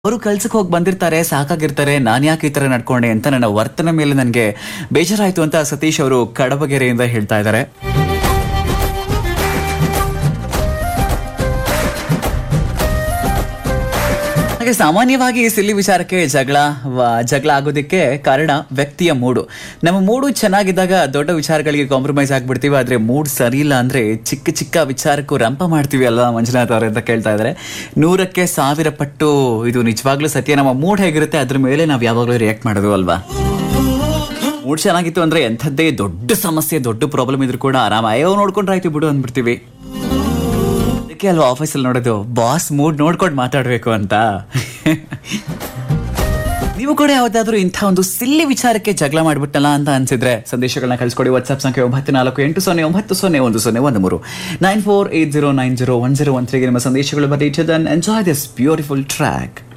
ಅವರು ಕೆಲ್ಸಕ್ಕೆ ಹೋಗಿ ಬಂದಿರ್ತಾರೆ ಸಾಕಾಗಿರ್ತಾರೆ ನಾನು ಯಾಕೆ ಈ ತರ ನಡ್ಕೊಂಡೆ ಅಂತ ನನ್ನ ವರ್ತನೆ ಮೇಲೆ ನನಗೆ ಬೇಜಾರಾಯ್ತು ಅಂತ ಸತೀಶ್ ಅವರು ಕಡಬಗೆರೆಯಿಂದ ಹೇಳ್ತಾ ಇದ್ದಾರೆ ಹಾಗೆ ಸಾಮಾನ್ಯವಾಗಿ ಈ ಸಿಲ್ಲಿ ವಿಚಾರಕ್ಕೆ ಜಗಳ ವ- ಜಗಳ ಆಗೋದಕ್ಕೆ ಕಾರಣ ವ್ಯಕ್ತಿಯ ಮೂಡು ನಮ್ಮ ಮೂಡು ಚೆನ್ನಾಗಿದ್ದಾಗ ದೊಡ್ಡ ವಿಚಾರಗಳಿಗೆ ಕಾಂಪ್ರಮೈಸ್ ಆಗ್ಬಿಡ್ತೀವಿ ಆದ್ರೆ ಮೂಡ್ ಸರಿ ಇಲ್ಲ ಅಂದ್ರೆ ಚಿಕ್ಕ ಚಿಕ್ಕ ವಿಚಾರಕ್ಕೂ ರಂಪ ಮಾಡ್ತೀವಿ ಅಲ್ವಾ ಮಂಜುನಾಥ್ ಅವ್ರೆ ಅಂತ ಕೇಳ್ತಾ ಇದ್ದಾರೆ ನೂರಕ್ಕೆ ಸಾವಿರ ಪಟ್ಟು ಇದು ನಿಜವಾಗ್ಲೂ ಸತ್ಯ ನಮ್ಮ ಮೂಡ್ ಹೇಗಿರುತ್ತೆ ಅದ್ರ ಮೇಲೆ ನಾವು ಯಾವಾಗಲೂ ರಿಯಾಕ್ಟ್ ಮಾಡೋದು ಅಲ್ವಾ ಮೂಡ್ ಚೆನ್ನಾಗಿತ್ತು ಅಂದ್ರೆ ಎಂಥದ್ದೇ ದೊಡ್ಡ ಸಮಸ್ಯೆ ದೊಡ್ಡ ಪ್ರಾಬ್ಲಮ್ ಇದ್ರು ಕೂಡ ಆರಾಮ ಅಯ್ಯೋ ನೋಡ್ಕೊಂಡ್ರೆ ಆಯ್ತು ಬಿಡು ಅಂದ್ಬಿಡ್ತೀವಿ ಅದಕ್ಕೆ ಅಲ್ವಾ ಆಫೀಸಲ್ಲಿ ನೋಡೋದು ಬಾಸ್ ಮೂಡ್ ನೋಡ್ಕೊಂಡು ಮಾತಾಡಬೇಕು ಅಂತ ನೀವು ಕೂಡ ಯಾವ್ದಾದ್ರು ಇಂಥ ಒಂದು ಸಿಲ್ಲಿ ವಿಚಾರಕ್ಕೆ ಜಗಳ ಮಾಡ್ಬಿಟ್ಟಲ್ಲ ಅಂತ ಅನ್ಸಿದ್ರೆ ಸಂದೇಶಗಳನ್ನ ಕಳಿಸ್ಕೊಡಿ ವಾಟ್ಸ್ಆಪ್ ಸಂಖ್ಯೆ ಒಂಬತ್ತು ನಾಲ್ಕು ಎಂಟು ಸೊನ್ನೆ ಒಂಬತ್ತು ಸೊನ್ನೆ ಒಂದು ಸೊನ್ನೆ ಒಂದು ಮೂರು nine four eight zero nine zero one zero one ತ್ರೀಗೆ ನಿಮ್ಮ ಸಂದೇಶಗಳು ಬರೀ ಎಂಜಾಯ್ ದಿಸ್ ಬ್ಯೂಟಿಫುಲ್ ಟ್ರ್ಯಾಕ್